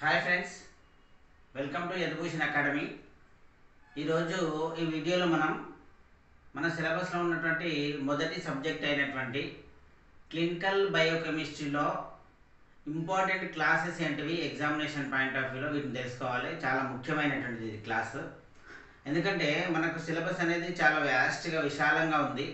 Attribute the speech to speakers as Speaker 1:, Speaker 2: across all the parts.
Speaker 1: hi friends welcome to Edubhushan academy ఈరోజు ఈ వీడియోలో మనం మన సిలబస్లో ఉన్నటువంటి మొదటి సబ్జెక్ట్ అయినటువంటి క్లినికల్ బయోకెమిస్ట్రీలో ఇంపార్టెంట్ క్లాసెస్ ఏంటివి ఎగ్జామినేషన్ పాయింట్ ఆఫ్ వ్యూలో వీటిని తెలుసుకోవాలి చాలా ముఖ్యమైనటువంటిది ఇది క్లాస్ ఎందుకంటే మనకు సిలబస్ అనేది చాలా వ్యాస్ట్గా విశాలంగా ఉంది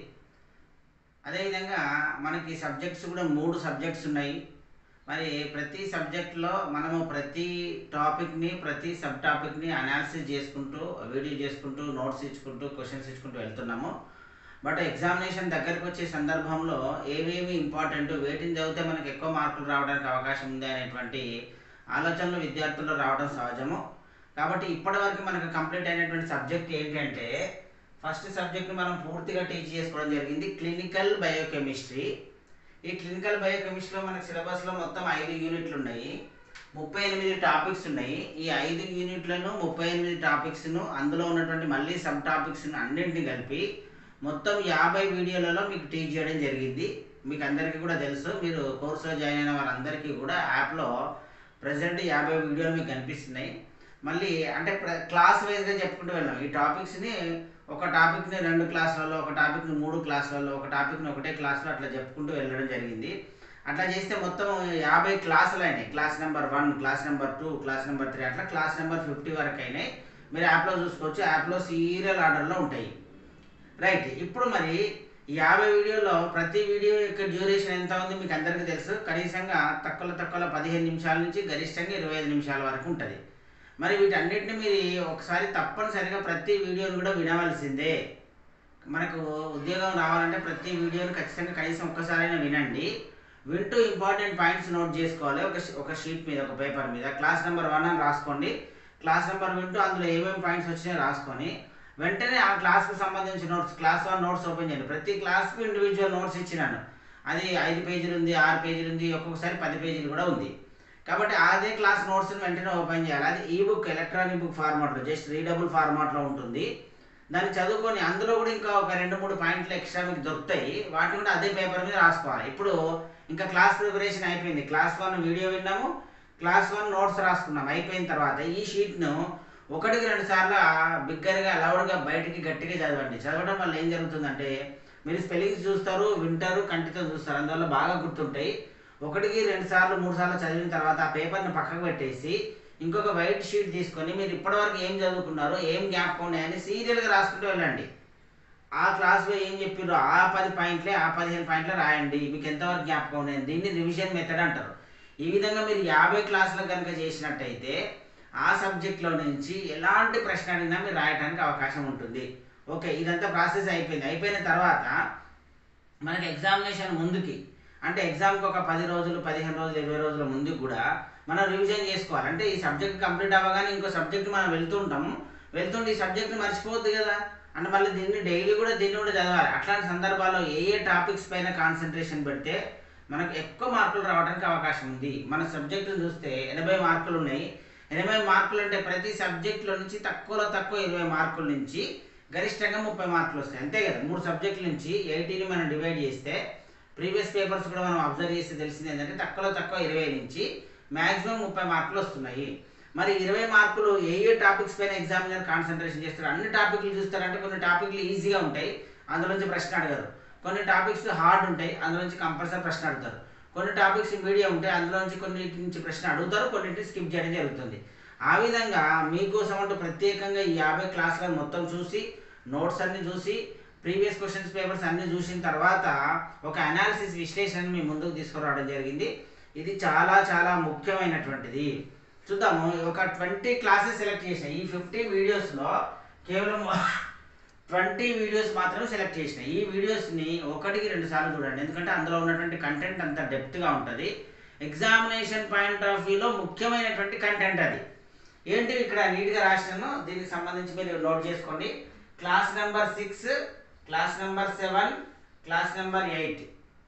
Speaker 1: అదేవిధంగా మనకి సబ్జెక్ట్స్ కూడా మూడు సబ్జెక్ట్స్ ఉన్నాయి మరి ప్రతి సబ్జెక్ట్లో మనము ప్రతి టాపిక్ని ప్రతి సబ్ టాపిక్ని అనాలిసిస్ చేసుకుంటూ వీడియో చేసుకుంటూ నోట్స్ ఇచ్చుకుంటూ క్వశ్చన్స్ ఇచ్చుకుంటూ వెళ్తున్నాము బట్ ఎగ్జామినేషన్ దగ్గరికి వచ్చే సందర్భంలో ఏమేమి ఇంపార్టెంట్ వేటిని చదివితే మనకు ఎక్కువ మార్కులు రావడానికి అవకాశం ఉంది అనేటువంటి ఆలోచనలు విద్యార్థుల్లో రావడం సహజము కాబట్టి ఇప్పటివరకు మనకు కంప్లీట్ అయినటువంటి సబ్జెక్ట్ ఏంటంటే ఫస్ట్ సబ్జెక్ట్ మనం పూర్తిగా టీచ్ చేసుకోవడం జరిగింది క్లినికల్ బయోకెమిస్ట్రీ ఈ క్లినికల్ బయోకెమిస్ట్రీలో మనకి సిలబస్లో మొత్తం ఐదు యూనిట్లు ఉన్నాయి ముప్పై ఎనిమిది టాపిక్స్ ఉన్నాయి ఈ ఐదు యూనిట్లను ముప్పై ఎనిమిది టాపిక్స్ను అందులో ఉన్నటువంటి మళ్ళీ సబ్ టాపిక్స్ను అన్నింటిని కలిపి మొత్తం యాభై వీడియోలలో మీకు టీచ్ చేయడం జరిగింది మీకు అందరికీ కూడా తెలుసు మీరు కోర్సులో జాయిన్ అయిన వారందరికీ కూడా యాప్లో ప్రజెంట్ యాభై వీడియోలు మీకు కనిపిస్తున్నాయి మళ్ళీ అంటే ప్ర- క్లాస్ వైజ్గా చెప్పుకుంటూ వెళ్ళాం ఈ టాపిక్స్ని ఒక టాపిక్ని రెండు క్లాసులలో ఒక టాపిక్ని మూడు క్లాసులలో ఒక టాపిక్ని ఒకటే క్లాస్లో అట్లా చెప్పుకుంటూ వెళ్ళడం జరిగింది అట్లా చేస్తే మొత్తం యాభై క్లాసులు అయినాయి class number one class number two class number three అట్లా క్లాస్ నెంబర్ ఫిఫ్టీ వరకు అయినాయి మీరు యాప్లో చూసుకోవచ్చు యాప్లో సీరియల్ ఆర్డర్లో ఉంటాయి రైట్ ఇప్పుడు మరి ఈ యాభై వీడియోలో ప్రతి వీడియో యొక్క డ్యూరేషన్ ఎంత ఉంది మీకు అందరికీ తెలుసు కనీసంగా తక్కువ తక్కువ పదిహేను నిమిషాల నుంచి గరిష్టంగా ఇరవై ఐదు నిమిషాల వరకు ఉంటుంది మరి వీటన్నిటిని మీరు ఒకసారి తప్పనిసరిగా ప్రతి వీడియోని కూడా వినవలసిందే మనకు ఉద్యోగం రావాలంటే ప్రతి వీడియోని ఖచ్చితంగా కనీసం ఒక్కసారైనా వినండి వింటూ ఇంపార్టెంట్ పాయింట్స్ నోట్ చేసుకోవాలి ఒక షీ- ఒక షీట్ మీద ఒక పేపర్ మీద క్లాస్ నెంబర్ వన్ అని రాసుకోండి క్లాస్ నెంబర్ వింటూ అందులో ఏమేమి పాయింట్స్ వచ్చినాయో రాసుకొని వెంటనే ఆ క్లాస్కి సంబంధించిన notes class one notes open చేయండి ప్రతి క్లాస్కి ఇండివిజువల్ నోట్స్ ఇచ్చినాను అది ఐదు పేజీలు ఉంది ఆరు పేజీలు ఉంది ఒక్కొక్కసారి పది పేజీలు కూడా ఉంది కాబట్టి అదే క్లాస్ నోట్స్ని వెంటనే ఓపెన్ చేయాలి అది ఈ బుక్ ఎలక్ట్రానిక్ బుక్ ఫార్మాట్లో జస్ట్ రీడబుల్ ఫార్మాట్లో ఉంటుంది దాన్ని చదువుకొని అందులో కూడా ఇంకా ఒక రెండు మూడు పాయింట్లు ఎక్స్ట్రా మీకు దొరుకుతాయి వాటిని కూడా అదే పేపర్ మీద రాసుకోవాలి ఇప్పుడు ఇంకా క్లాస్ ప్రిపరేషన్ అయిపోయింది క్లాస్ వన్ వీడియో విన్నాము క్లాస్ వన్ నోట్స్ రాసుకున్నాం అయిపోయిన తర్వాత ఈ షీట్ను ఒకటికి రెండు సార్లు బిగ్గరగా లౌడ్గా బయటికి గట్టిగా చదవండి చదవడం వల్ల ఏం జరుగుతుందంటే మీరు స్పెల్లింగ్స్ చూస్తారు వింటారు కంటితో చూస్తారు అందువల్ల బాగా గుర్తుంటాయి ఒకటికి రెండు సార్లు మూడు సార్లు చదివిన తర్వాత ఆ పేపర్ని పక్కకు పెట్టేసి ఇంకొక వైట్ షీట్ తీసుకొని మీరు ఇప్పటివరకు ఏం చదువుకున్నారో ఏం జ్ఞాపకం ఉన్నాయని సీరియల్గా రాసుకుంటూ వెళ్ళండి ఆ క్లాస్లో ఏం చెప్పారో ఆ పది పాయింట్లే ఆ పదిహేను పాయింట్లే రాయండి మీకు ఎంతవరకు జ్ఞాపకం ఉన్నాయి దీన్ని రివిజన్ మెథడ్ అంటారు ఈ విధంగా మీరు యాభై క్లాసులు కనుక చేసినట్టయితే ఆ సబ్జెక్ట్లో నుంచి ఎలాంటి ప్రశ్న అడిగినా మీరు రాయడానికి అవకాశం ఉంటుంది ఓకే ఇదంతా ప్రాసెస్ అయిపోయింది అయిపోయిన తర్వాత మనకి ఎగ్జామినేషన్ ముందుకి అంటే ఎగ్జామ్కి ఒక పది రోజులు పదిహేను రోజులు ఇరవై రోజుల ముందుకు కూడా మనం రివిజన్ చేసుకోవాలి అంటే ఈ సబ్జెక్ట్ కంప్లీట్ అవ్వగానే ఇంకో సబ్జెక్ట్ మనం వెళ్తుంటాము వెళ్తుంటే ఈ సబ్జెక్ట్ మర్చిపోవద్దు కదా అంటే మళ్ళీ దీన్ని డైలీ కూడా దీన్ని కూడా చదవాలి అట్లాంటి సందర్భాల్లో ఏ ఏ టాపిక్స్ పైన కాన్సన్ట్రేషన్ పెడితే మనకు ఎక్కువ మార్కులు రావడానికి అవకాశం ఉంది మన సబ్జెక్టును చూస్తే ఎనభై మార్కులు ఉన్నాయి ఎనభై మార్కులు అంటే ప్రతి సబ్జెక్టులో నుంచి తక్కువలో తక్కువ ఇరవై మార్కుల నుంచి గరిష్టంగా ముప్పై మార్కులు వస్తాయి అంతే కదా మూడు సబ్జెక్టుల నుంచి ఎయిటీని మనం డివైడ్ చేస్తే ప్రీవియస్ పేపర్స్ కూడా మనం అబ్జర్వ్ చేస్తే తెలిసింది ఏంటంటే తక్కువలో తక్కువ ఇరవై నుంచి మ్యాక్సిమం ముప్పై మార్కులు వస్తున్నాయి మరి ఇరవై మార్కులు ఏ ఏ టాపిక్స్ పైన ఎగ్జామినర్ కాన్సన్ట్రేషన్ చేస్తారు అన్ని టాపిక్లు చూస్తారంటే కొన్ని టాపిక్లు ఈజీగా ఉంటాయి అందులో నుంచి ప్రశ్న అడగరు కొన్ని టాపిక్స్ హార్డ్ ఉంటాయి అందులో నుంచి కంపల్సరీ ప్రశ్న అడుగుతారు కొన్ని టాపిక్స్ మీడియం ఉంటాయి అందులో నుంచి కొన్నిటి నుంచి ప్రశ్న అడుగుతారు కొన్నింటిని స్కిప్ చేయడం జరుగుతుంది ఆ విధంగా మీకోసం అంటూ ప్రత్యేకంగా ఈ యాభై క్లాసులను మొత్తం చూసి నోట్స్ అన్ని చూసి ప్రీవియస్ క్వశ్చన్స్ పేపర్స్ అన్ని చూసిన తర్వాత ఒక అనాలిసిస్ విశ్లేషణ మీ ముందుకు తీసుకురావడం జరిగింది ఇది చాలా చాలా ముఖ్యమైనటువంటిది చూద్దాము ఒక ట్వంటీ క్లాసెస్ సెలెక్ట్ చేసిన ఈ ఫిఫ్టీ వీడియోస్లో కేవలం ట్వంటీ వీడియోస్ మాత్రమే సెలెక్ట్ చేసిన ఈ వీడియోస్ని ఒకటికి రెండు సార్లు చూడండి ఎందుకంటే అందులో ఉన్నటువంటి కంటెంట్ అంత డెప్త్గా ఉంటుంది ఎగ్జామినేషన్ పాయింట్ ఆఫ్ వ్యూలో ముఖ్యమైనటువంటి కంటెంట్ అది ఏంటి ఇక్కడ నీట్గా రాసినాను దీనికి సంబంధించి మీరు నోట్ చేసుకోండి class number six class number seven class number eight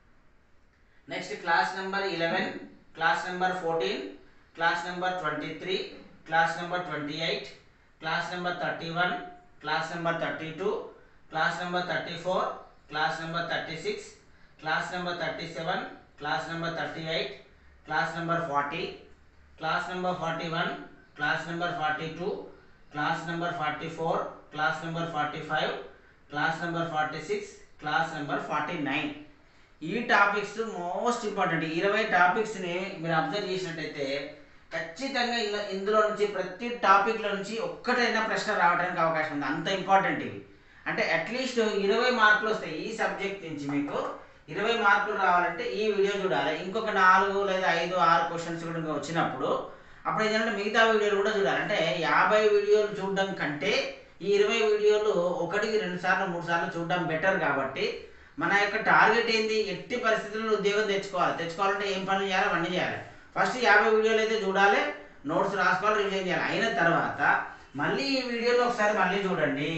Speaker 1: next class number eleven class number fourteen class number twenty three class number twenty eight class number thirty one class number thirty two class number thirty four class number thirty six class number thirty seven class number thirty eight class number forty class number forty one class number forty two class number forty four class number forty five class number forty six class number forty nine ఈ topics most important ఇరవై టాపిక్స్ని మీరు observe చేసినట్టయితే ఖచ్చితంగా ఇందులో ఇందులో నుంచి ప్రతి టాపిక్లో నుంచి ఒక్కటైనా ప్రశ్న రావడానికి అవకాశం ఉంది అంత ఇంపార్టెంట్ ఇవి అంటే అట్లీస్ట్ ఇరవై మార్కులు వస్తాయి ఈ సబ్జెక్ట్ నుంచి మీకు ఇరవై మార్కులు రావాలంటే ఈ వీడియో చూడాలి ఇంకొక నాలుగు లేదా ఐదు ఆరు క్వశ్చన్స్ కూడా ఇంకా వచ్చినప్పుడు అప్పుడు ఏంటంటే మిగతా వీడియోలు కూడా చూడాలి అంటే యాభై వీడియోలు చూడడం కంటే ఈ ఇరవై వీడియోలు ఒకటికి రెండు సార్లు మూడు సార్లు చూడడం బెటర్ కాబట్టి మన యొక్క టార్గెట్ ఏంది ఎట్టి పరిస్థితుల్లో ఉద్యోగం తెచ్చుకోవాలి తెచ్చుకోవాలంటే ఏం పనులు చేయాలి అవన్నీ చేయాలి ఫస్ట్ యాభై వీడియోలు అయితే చూడాలి నోట్స్ రాసుకోవాలి రివిజన్ చేయాలి అయిన తర్వాత మళ్ళీ ఈ వీడియోలో ఒకసారి మళ్ళీ చూడండి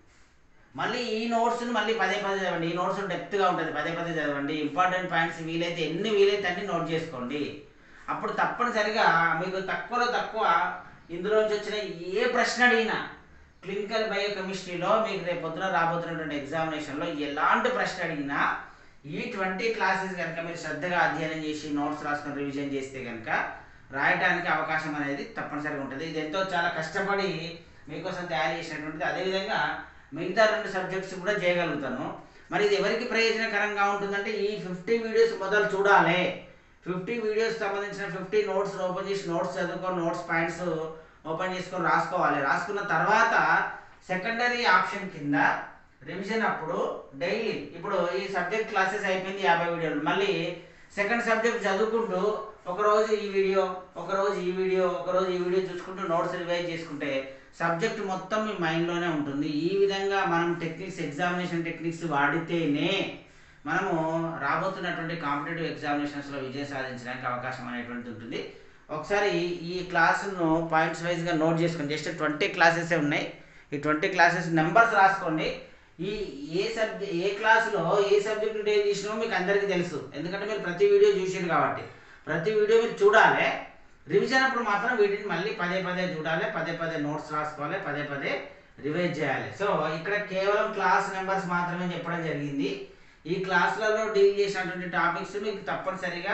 Speaker 1: మళ్ళీ ఈ నోట్స్ని మళ్ళీ పదే పదే చదవండి ఈ నోట్స్ డెప్త్గా ఉంటుంది పదే పదే చదవండి ఇంపార్టెంట్ పాయింట్స్ వీలైతే ఎన్ని వీలైతే అన్ని నోట్ చేసుకోండి అప్పుడు తప్పనిసరిగా మీకు తక్కువలో తక్కువ ఇందులోంచి వచ్చిన ఏ ప్రశ్న అడిగినా క్లినికల్ బయోకెమిస్ట్రీలో మీకు రేపు పొద్దున రాబోతున్నటువంటి ఎగ్జామినేషన్లో ఎలాంటి ప్రశ్న అడిగినా ఈ ట్వంటీ క్లాసెస్ కనుక మీరు శ్రద్ధగా అధ్యయనం చేసి నోట్స్ రాసుకొని రివిజన్ చేస్తే కనుక రాయడానికి అవకాశం అనేది తప్పనిసరిగా ఉంటుంది ఇది ఎంతో చాలా కష్టపడి మీకోసం తయారు చేసినటువంటిది అదేవిధంగా మిగతా రెండు సబ్జెక్ట్స్ కూడా చేయగలుగుతాను మరి ఇది ఎవరికి ప్రయోజనకరంగా ఉంటుందంటే ఈ ఫిఫ్టీ వీడియోస్ మొదలు చూడాలి ఫిఫ్టీ వీడియోస్ సంబంధించిన ఫిఫ్టీ నోట్స్ ఓపెన్ చేసి నోట్స్ చదువుకొని నోట్స్ పాయింట్స్ ఓపెన్ చేసుకొని రాసుకోవాలి రాసుకున్న తర్వాత సెకండరీ ఆప్షన్ కింద రివిజన్ అప్పుడు డైలీ ఇప్పుడు ఈ సబ్జెక్ట్ క్లాసెస్ అయిపోయింది యాభై వీడియోలు మళ్ళీ సెకండ్ సబ్జెక్ట్ చదువుకుంటూ ఒకరోజు ఈ వీడియో ఒకరోజు ఈ వీడియో ఒకరోజు ఈ వీడియో చూసుకుంటూ నోట్స్ రివైజ్ చేసుకుంటే సబ్జెక్ట్ మొత్తం మీ మైండ్లోనే ఉంటుంది ఈ విధంగా మనం టెక్నిక్స్ ఎగ్జామినేషన్ టెక్నిక్స్ వాడితేనే మనము రాబోతున్నటువంటి కాంపిటేటివ్ ఎగ్జామినేషన్స్లో విజయం సాధించడానికి అవకాశం అనేటువంటి ఉంటుంది ఒకసారి ఈ క్లాసును పాయింట్స్ వైజ్గా నోట్ చేసుకోండి జస్ట్ ట్వంటీ క్లాసెసే ఉన్నాయి ఈ ట్వంటీ క్లాసెస్ నెంబర్స్ రాసుకోండి ఈ ఏ సబ్జెక్ట్ ఏ క్లాసులో ఏ సబ్జెక్ట్ డేట్ చేసినామో మీకు అందరికీ తెలుసు ఎందుకంటే మీరు ప్రతి వీడియో చూసారు కాబట్టి ప్రతి వీడియో మీరు చూడాలి రివిజన్ అప్పుడు మాత్రం వీటిని మళ్ళీ పదే పదే చూడాలి పదే పదే నోట్స్ రాసుకోవాలి పదే పదే రివైజ్ చేయాలి సో ఇక్కడ కేవలం క్లాస్ నెంబర్స్ మాత్రమే చెప్పడం జరిగింది ఈ క్లాసులలో డీల్ చేసినటువంటి టాపిక్స్ మీకు తప్పనిసరిగా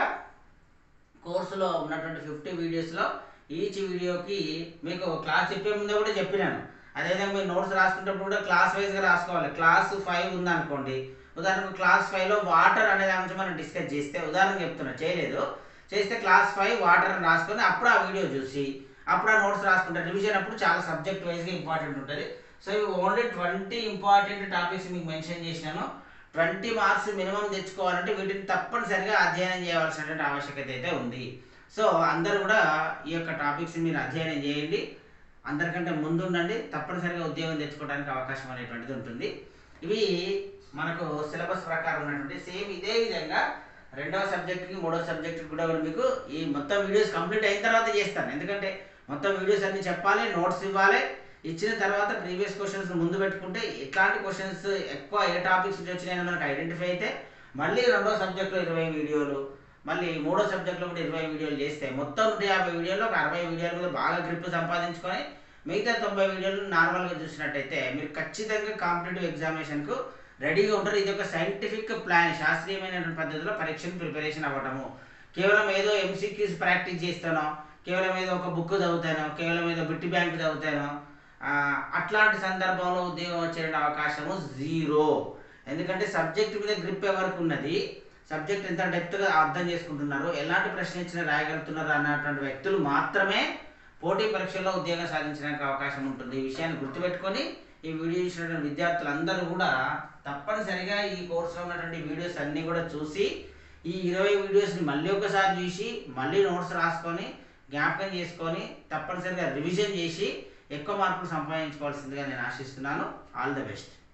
Speaker 1: కోర్సులో ఉన్నటువంటి ఫిఫ్టీ వీడియోస్లో ఈచ్ వీడియోకి మీకు క్లాస్ చెప్పే ముందే కూడా చెప్పినాను అదేవిధంగా మీరు నోట్స్ రాసుకునేటప్పుడు కూడా క్లాస్ వైజ్గా రాసుకోవాలి క్లాస్ ఫైవ్ ఉందనుకోండి ఉదాహరణకు క్లాస్ ఫైవ్లో వాటర్ అనే దాని గురించి మనం డిస్కస్ చేస్తే ఉదాహరణ చెప్తున్నా చేయలేదు చేస్తే క్లాస్ ఫైవ్ వాటర్ అని రాసుకొని అప్పుడు ఆ వీడియో చూసి అప్పుడు ఆ నోట్స్ రాసుకుంటారు రివిజన్ అప్పుడు చాలా సబ్జెక్ట్ వైజ్గా ఇంపార్టెంట్ ఉంటుంది సో ఇవి ఓన్లీ ట్వంటీ ఇంపార్టెంట్ టాపిక్స్ మీకు మెన్షన్ చేసినాను ట్వంటీ మార్క్స్ మినిమం తెచ్చుకోవాలంటే వీటిని తప్పనిసరిగా అధ్యయనం చేయవలసినటువంటి ఆవశ్యకత అయితే ఉంది సో అందరూ కూడా ఈ యొక్క టాపిక్స్ మీరు అధ్యయనం చేయండి అందరికంటే ముందు ఉండండి తప్పనిసరిగా ఉద్యోగం తెచ్చుకోవడానికి అవకాశం అనేటువంటిది ఉంటుంది ఇవి మనకు సిలబస్ ప్రకారం ఉన్నటువంటి సేమ్ ఇదే విధంగా రెండవ సబ్జెక్ట్కి మూడవ సబ్జెక్ట్కి కూడా మీకు ఈ మొత్తం వీడియోస్ కంప్లీట్ అయిన తర్వాత చేస్తాను ఎందుకంటే మొత్తం వీడియోస్ అన్ని చెప్పాలి నోట్స్ ఇవ్వాలి ఇచ్చిన తర్వాత ప్రీవియస్ క్వశ్చన్స్ ముందు పెట్టుకుంటే ఎట్లాంటి క్వశ్చన్స్ ఎక్కువ ఏ టాపిక్స్ నుంచి వచ్చినాయని మనకు ఐడెంటిఫై అయితే మళ్ళీ రెండో సబ్జెక్ట్లో ఇరవై వీడియోలు మళ్ళీ మూడో సబ్జెక్ట్లో కూడా ఇరవై వీడియోలు చేస్తే మొత్తం నూట యాభై వీడియోలు ఒక అరవై వీడియోల మీద బాగా గ్రిప్ సంపాదించుకొని మిగతా తొంభై వీడియోలు నార్మల్గా చూసినట్టయితే మీరు ఖచ్చితంగా కాంపిటేటివ్ ఎగ్జామినేషన్కు రెడీగా ఉంటారు ఇది ఒక సైంటిఫిక్ ప్లాన్ శాస్త్రీయమైనటువంటి పద్ధతిలో పరీక్షను ప్రిపరేషన్ అవ్వటము కేవలం ఏదో ఎంసీక్యూస్ ప్రాక్టీస్ చేస్తానో కేవలం ఏదో ఒక బుక్ చదువుతానో కేవలం ఏదో బిట్టి బ్యాంక్ చదువుతానో ఆ, అట్లాంటి సందర్భంలో ఉద్యోగం వచ్చే అవకాశము జీరో ఎందుకంటే సబ్జెక్ట్ మీద గ్రిప్ ఎవరికి ఉన్నది సబ్జెక్ట్ ఎంత డెప్త్గా అర్థం చేసుకుంటున్నారు ఎలాంటి ప్రశ్న ఇచ్చినా రాయగలుగుతున్నారు అన్నటువంటి వ్యక్తులు మాత్రమే పోటీ పరీక్షల్లో ఉద్యోగం సాధించడానికి అవకాశం ఉంటుంది ఈ విషయాన్ని గుర్తుపెట్టుకొని ఈ వీడియో చూసినటువంటి విద్యార్థులందరూ కూడా తప్పనిసరిగా ఈ కోర్సులో ఉన్నటువంటి వీడియోస్ అన్నీ కూడా చూసి ఈ ఇరవై వీడియోస్ని మళ్ళీ ఒకసారి చూసి మళ్ళీ నోట్స్ రాసుకొని జ్ఞాపకం చేసుకొని తప్పనిసరిగా రివిజన్ చేసి ఎక్కువ మార్కులు సంపాదించుకోవాల్సిందిగా నేను ఆశిస్తున్నాను ఆల్ ద బెస్ట్